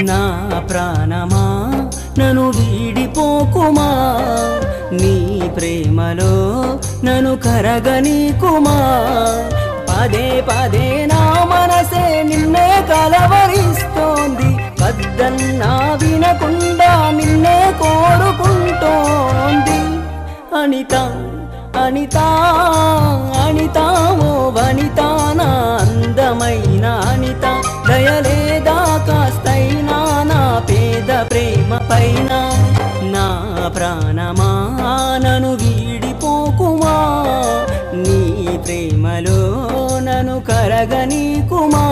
నా ప్రాణమా నన్ను వీడిపోకుమా నీ ప్రేమలో నన్ను కరగనీకుమా పదే పదే నా మనసే నిన్నే కలవరిస్తోంది వద్దన్నా వినకుండా నిన్నే కోరుకుంటోంది అనిత అనిత అనిత ఓ వనిత నా అందమైన అనిత దయలేదా కాస్తైనా నా పేద ప్రేమ పైన నా ప్రాణమా నన్ను వీడిపోకుమా నీ ప్రేమలో నన్ను కరగనీకుమా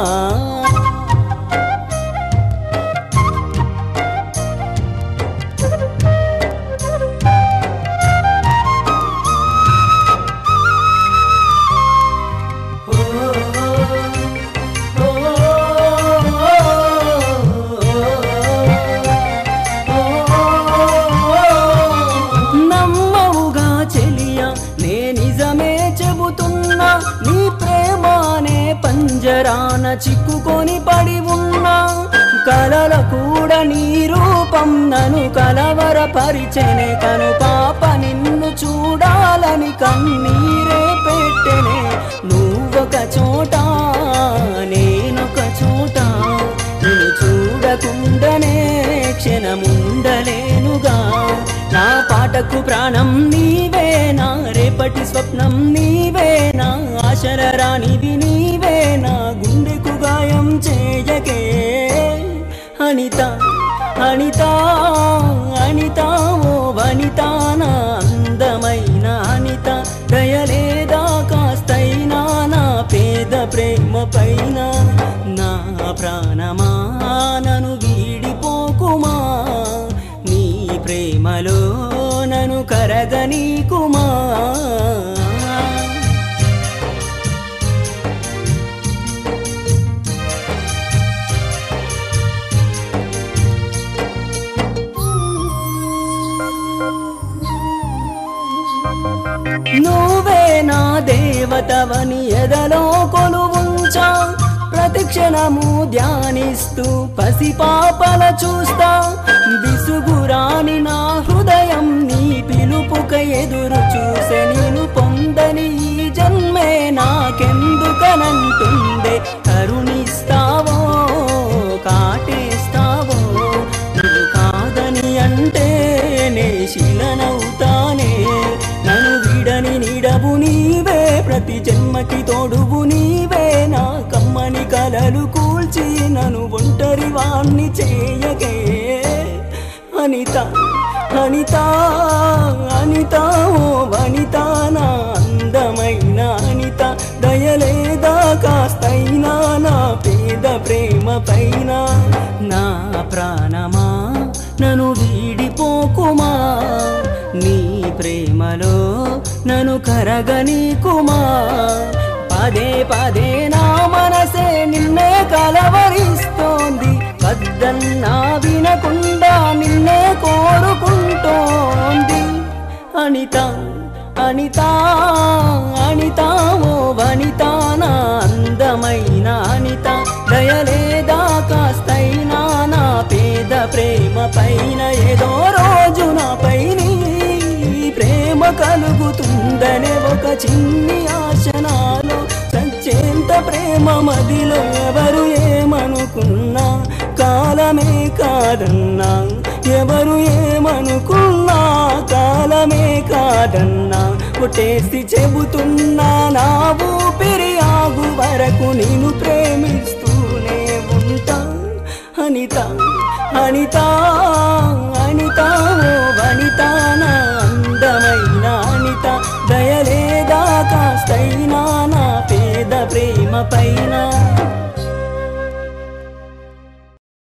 నమ్మవుగా చెలియా నే నిజమే చెబుతున్నా నీ ప్రేమానే పంజరాన చిక్కుకొని పడి ఉన్నా కలల కూడా నీ రూపం నన్ను కలవరపరిచెనే కను పాప నిన్ను చూడాలని కన్నీరే పెట్టెనే నువ్వొక చోట నేనొక చోట నిన్ను చూడకుండానే క్షణముండలేనుగా నా పాటకు ప్రాణం నీవే నా రేపటి స్వప్నం నీవే నా ఆశల రానివి నీవే నా గుండెకు గాయం చేయకే అనిత అనిత అనిత ఓ వనిత నా అందమైన అనిత దయలేదా కాస్తైనా నా పేద ప్రేమ పైన నా ప్రాణమా నన్ను వీడిపోకుమా నీ ప్రేమలో నన్ను కరగనీకుమా నువ్వే నా దేవతవని ఎదలో కొలువుంచా ప్రతిక్షణము ధ్యానిస్తూ పసిపాపల చూస్తా విసుగురాని నా హృదయం నీ పిలుపుక ఎదురు చూసే నేను పొందని ఈ జన్మే నాకెందుకనంటుండే కరుణిస్తావో కాటేస్తావో నువ్వు కాదని అంటే నే శిలనవుతానే నన్ను విడని నీడవు నీవే ప్రతి జన్మకి తోడువు నీవే నా కమ్మని కలలు కూల్చి నన్ను ఒంటరి వాణ్ణి చేయగే అనిత అనిత అనిత ఓ వనిత నా అందమైన అనిత దయలేదా కాస్తైనా నా పేద ప్రేమ పైన నా ప్రాణమా నన్ను వీడిపోకుమా నీ ప్రేమలో నన్ను కరగనీకుమా పదే పదే నా మనసే నిన్నే కలవరిస్తోంది వద్దన్నా వినకుండా నిన్నే కోరుకుంటోంది అనిత అనిత అనిత ఓ వనిత నా అందమైన అనిత దయలేదా కాస్తైనా నా పేద ప్రేమ పైన ఏదో రోజు నాపై నీ ప్రేమ కలుగుతుందనే ఒక చిన్ని ఆశ నాలో సచ్చేంత ప్రేమ మదిలో ఎవరు ఏమనుకున్నా కాలమే కాదన్నా ఎవరు ఏమనుకున్నా కాలమే కాదన్నా కొట్టేసి చెబుతున్నా నా ఊపిరి ఆగు వరకు నేను ప్రేమిస్తూనే ఉంటా అనిత అనిత అనిత ఓ వనిత నా అందమైన అనిత దయలేదా కాస్తైనా నా పేద ప్రేమ పైన